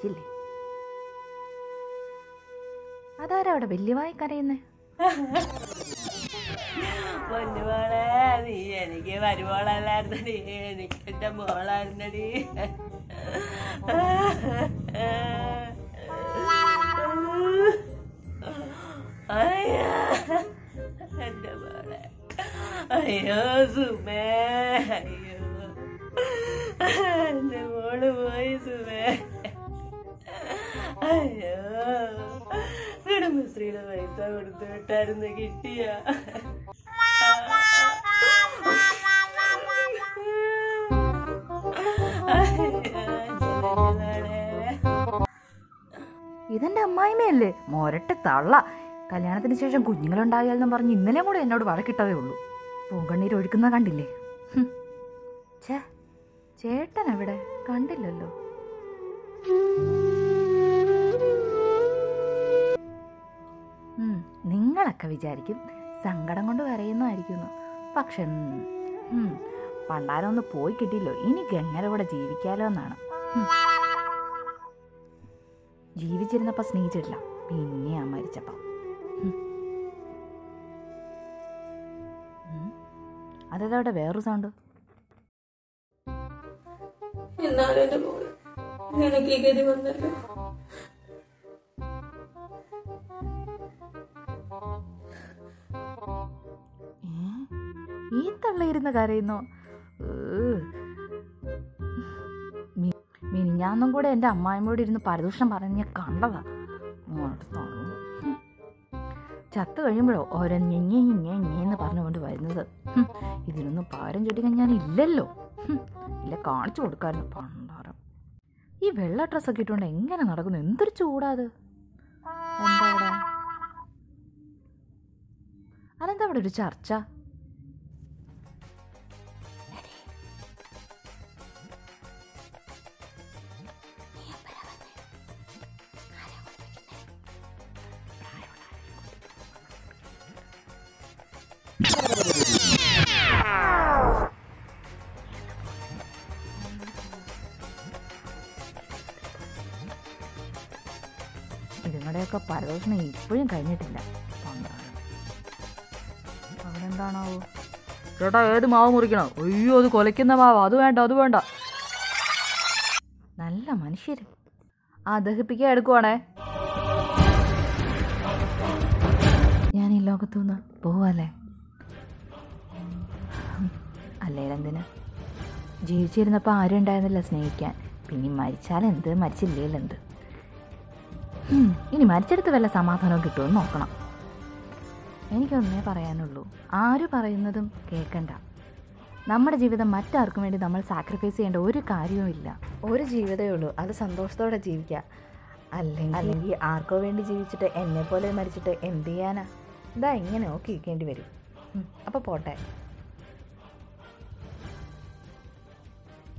മരിച്ചില്ലേ അതാരാ അവിടെ വലിയവായി കരയുന്നേ പൊന്നുമോളെ നീ എനിക്ക് വരുമോളല്ലായിരുന്നടി എനിക്ക് എന്റെ മോളായിരുന്നടി അയ്യോ എന്റെ മോളെ അയ്യോ സുമേ അയ്യോ എന്റെ മോള് പോയി സുമേ അയ്യോ കുടുംബശ്രീയുടെ പൈസ കൊടുത്തു വിട്ടായിരുന്നു കിട്ടിയ ഇതെന്റെ അമ്മായിമ്മയല്ലേ മൊരട്ടെ തള്ള കല്യാണത്തിന് ശേഷം കുഞ്ഞുങ്ങളുണ്ടായാലെന്നും പറഞ്ഞ് ഇന്നലെയും കൂടെ എന്നോട് വഴക്കിട്ടതേ ഉള്ളൂ പൂങ്കണ്ണീര് ഒഴുക്കുന്ന കണ്ടില്ലേ ഹും. ഛേ ചേട്ടൻ എവിടെ കണ്ടില്ലല്ലോ ഉം, നിങ്ങളൊക്കെ വിചാരിക്കും സങ്കടം കൊണ്ട് കരയുന്നതായിരിക്കുന്നു പക്ഷെ ഉം, ഉം, പണ്ടാരം ഒന്ന് പോയി കിട്ടിയല്ലോ ഇനി ഗംഗര കൂടെ ജീവിക്കാലോ എന്നാണ് ഉം. ജീവിച്ചിരുന്നപ്പോൾ സ്നേഹിച്ചിട്ടില്ല പിന്നെയാ മരിച്ചപ്പം ഉം. ഉം. അതേതവിടെ വേറൊരു സൗണ്ട് എന്നാലും എന്റെ മോള് നിനക്ക് ഈ ഗതി വന്നല്ലോ ഏ? ഈ തള്ളിയിരുന്ന് കരയുന്നു മിനിഞ്ഞാന്നും കൂടെ എൻ്റെ അമ്മായിമ്മയോട് ഇരുന്ന് പരദൂഷണം പറഞ്ഞ് ഞാൻ കണ്ടതാ അങ്ങോട്ട് തൊടങ്ങി. ഹും. ചത്തു കഴിയുമ്പോഴോ ഓരോ ഞെഞ്ഞെ ഞെഞ്ഞെ ഞെന്ന് പറഞ്ഞുകൊണ്ട് വരുന്നത് ഹും. ഇതിനൊന്നും പാരം ചൊട്ടിക്കാൻ ഞാൻ ഇല്ലല്ലോ ഹും. ഇല്ല കാണിച്ചു കൊടുക്കായിരുന്നു പണ്ടാരം ഈ വെള്ള ഡ്രസ്സൊക്കെ ഇട്ടുകൊണ്ട് എങ്ങനെ നടക്കുന്നു എന്തൊരു ചൂടാത് എന്താ അവിടെ അതെന്താ അവിടെ ഒരു ചർച്ച ഇതുങ്ങളുടെയൊക്കെ പരദോഷണം ഇപ്പോഴും കഴിഞ്ഞിട്ടില്ല പണ്ടാരം അവിടെ എന്താണാവോ ചേട്ടാ ഏത് മാവ് മുറിക്കണം അയ്യോ അത് കൊലയ്ക്കുന്ന മാവ് അത് വേണ്ട അത് വേണ്ട നല്ല മനുഷ്യര് ആ ദഹിപ്പിക്കാൻ എടുക്കുവാണേ ഞാൻ ഈ ലോകത്തുനിന്ന് പോവല്ലേ അല്ലേലെന്തിന് ജീവിച്ചിരുന്നപ്പോൾ ആരും ഉണ്ടായിരുന്നില്ല സ്നേഹിക്കാൻ പിന്നെ മരിച്ചാൽ എന്ത് മരിച്ചില്ലേലെന്ത് ഹും, ഇനി മരിച്ചെടുത്ത് വല്ല സമാധാനവും കിട്ടുമെന്ന് നോക്കണം എനിക്കൊന്നേ പറയാനുള്ളൂ ആര് പറയുന്നതും കേൾക്കണ്ട നമ്മുടെ ജീവിതം മറ്റാർക്കും വേണ്ടി നമ്മൾ സാക്രിഫൈസ് ചെയ്യേണ്ട ഒരു കാര്യവുമില്ല ഒരു ജീവിതമേ ഉള്ളൂ അത് സന്തോഷത്തോടെ ജീവിക്കുക അല്ലെങ്കിൽ അല്ലെങ്കിൽ ആർക്കോ വേണ്ടി ജീവിച്ചിട്ട് എന്നെ പോലെ മരിച്ചിട്ട് എന്ത് ചെയ്യാനാ ഇതാ ഇങ്ങനെ നോക്കി ഇരിക്കേണ്ടി വരും അപ്പോൾ പോട്ടെ